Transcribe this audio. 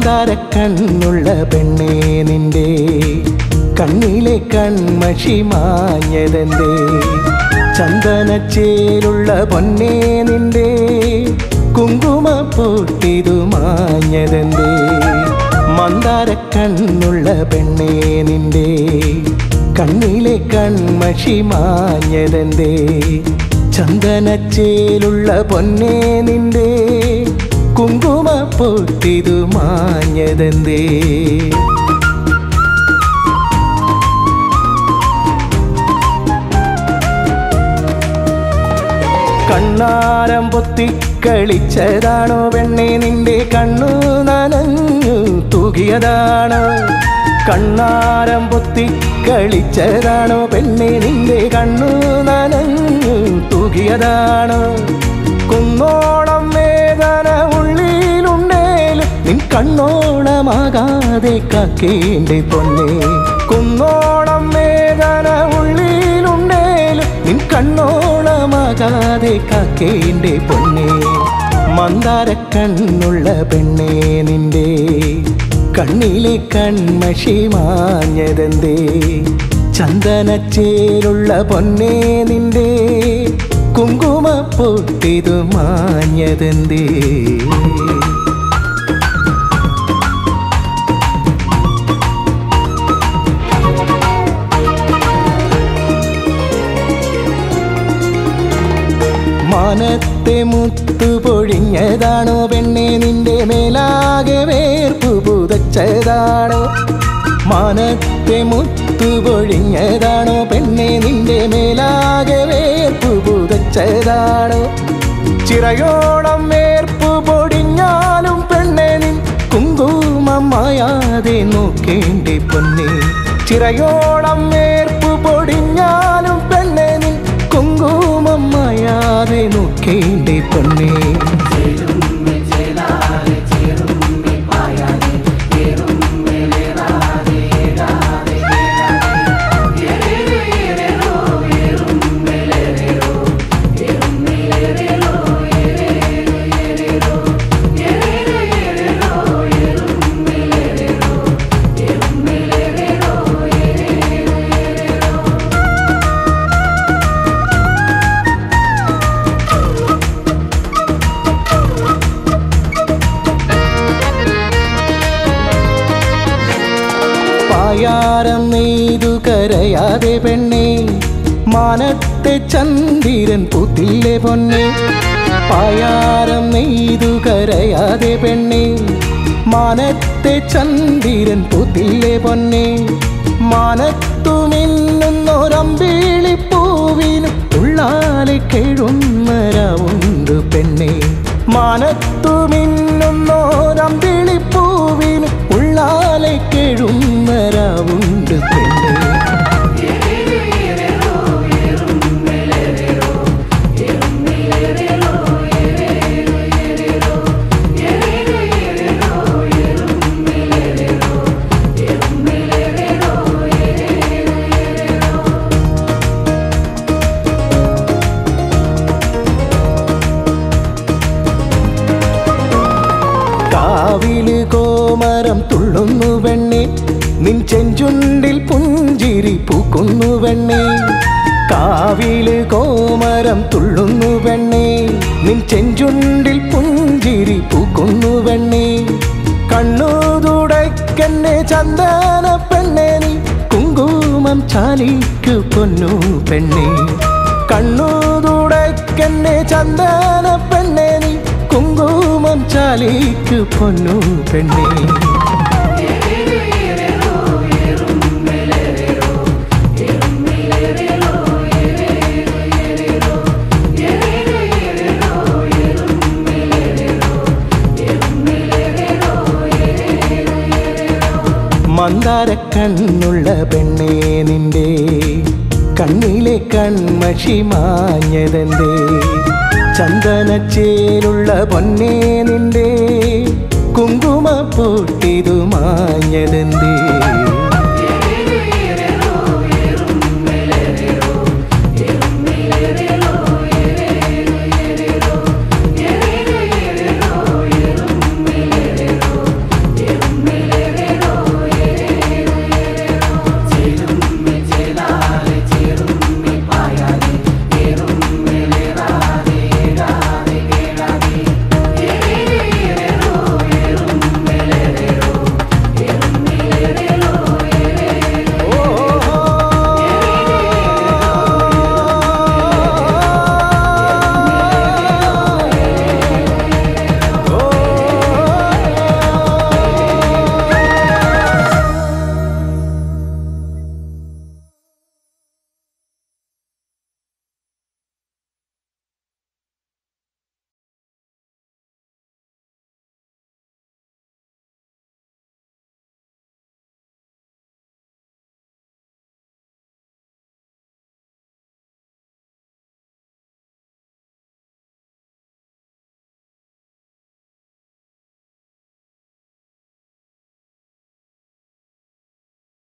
മന്ദാരക്കണ്ണുള്ള പെണ്ണേ നിന്റെ കണ്ണിലെ കൺമഷി മാഞ്ഞതെന്തേ ചന്ദനച്ചേലുള്ള പൊന്നേ നിന്റെ കുങ്കുമ പൊട്ടിതു മാഞ്ഞതെന്തേ മന്ദാരക്കണ്ണുള്ള പെണ്ണേ നിന്റെ കണ്ണിലെ കൺമഷി മാഞ്ഞതെന്തേ ചന്ദനച്ചേലുള്ള പൊന്നേ നിന്റെ കുങ്കുമ പൊട്ടിതു മാഞ്ഞതെന്തേ കണ്ണാരം പൊത്തി കളിച്ചതാണോ പെണ്ണെ നിന്റെ കണ്ണു നനഞ്ഞു തൂകിയതാണോ കണ്ണാരം പൊത്തി കളിച്ചതാണോ പെണ്ണെ നിന്റെ കണ്ണു നനഞ്ഞു തൂകിയതാണോ കുന്നോളം വേദന ഉള്ളിലുണ്ടേലും നിൻ കണ്ണോളമാകാതെ കാക്കേണ്ടി പൊന്നെ കുന്നോളം വേദന ഉള്ളിലുണ്ടേലും നിൻ കണ്ണോളമാകാതെ കാക്കേണ്ടി പൊന്നെ മന്ദാരക്കണ്ണുള്ള പെണ്ണേ നിന്റെ കണ്ണിലെ കൺമഷി മാഞ്ഞതെന്തേ ചന്ദനച്ചേലുള്ള പൊന്നേ നിന്റെ കുങ്കുമ പൊട്ടിതു മാഞ്ഞതെന്തേ മാനത്തെ മുത്തു പൊഴിഞ്ഞതാണോ പെണ്ണെ നിന്റെ മേലാകെ വേർപ്പു പുതച്ചതാണോ മാനത്തെ മുത്തു പൊഴിഞ്ഞതാണോ പെണ്ണെ നിന്റെ മേലാകെ വേർപ്പു പുതച്ചതാണോ ചിറയോളം വേർപ്പു പൊടിഞ്ഞാലും പെണ്ണെ നിൻ കുങ്കുമം മായാതെ നോക്കേണ്ടി പൊന്നെ ചിറയോളം വേർപ്പു പൊടിഞ്ഞാലും പെണ്ണെ നിൻ കുങ്കുമം മായാതെ നോക്കേണ്ടി പൊന്നെ പായാരം നെയ്തു കരയാതെ പെണ്ണെ മാനത്തെ ചന്ദ്രൻ പുത്തില്ലേ പൊന്നെ പായാരം നെയ്തു കരയാതെ പെണ്ണെ മാനത്തെ ചന്ദ്രൻ പുത്തില്ലേ പൊന്നെ മാനത്തു മിന്നുന്നൊരമ്പിളി പൂവിന് ഉള്ളാലെ കേഴുന്നരവുണ്ട് പെണ്ണെ മാനത്തു മിന്നുന്നോരമ്പിളി പൂവിന് ഉള്ളാലെ കേഴുന്നരവുണ്ട് പെണ്ണെ കാവില് കോമരം തുള്ളുന്നു വെണ്ണെ നിൻ ചെഞ്ചുണ്ടിൽ പുഞ്ചിരി പൂക്കുന്നു വെണ്ണെ കാവില് കോമരം തുള്ളുന്നു വെണ്ണെ നിൻ ചെഞ്ചുണ്ടിൽ പുഞ്ചിരി പൂക്കുന്നു വെണ്ണെ കണ്ണു തുടയ്ക്കെന്നെ ചന്ദന പെണ്ണെ നീ കുങ്കുമം ചാലിക്കു പൊന്നു പെണ്ണെ കണ്ണു തുടയ്ക്കെന്നെ ചന്ദന പെണ്ണെ നീ കുങ്കുമം ചാലിക്കു പൊന്നു പെണ്ണെ മന്ദാരക്കണ്ണുള്ള പെണ്ണേ നിന്റെ കണ്ണിലെ കൺമഷി മാഞ്ഞതെന്തേ ചന്ദനച്ചേലുള്ള പൊന്നേ നിന്റെ കുങ്കുമ പൊട്ടിതു മാഞ്ഞതെന്തേ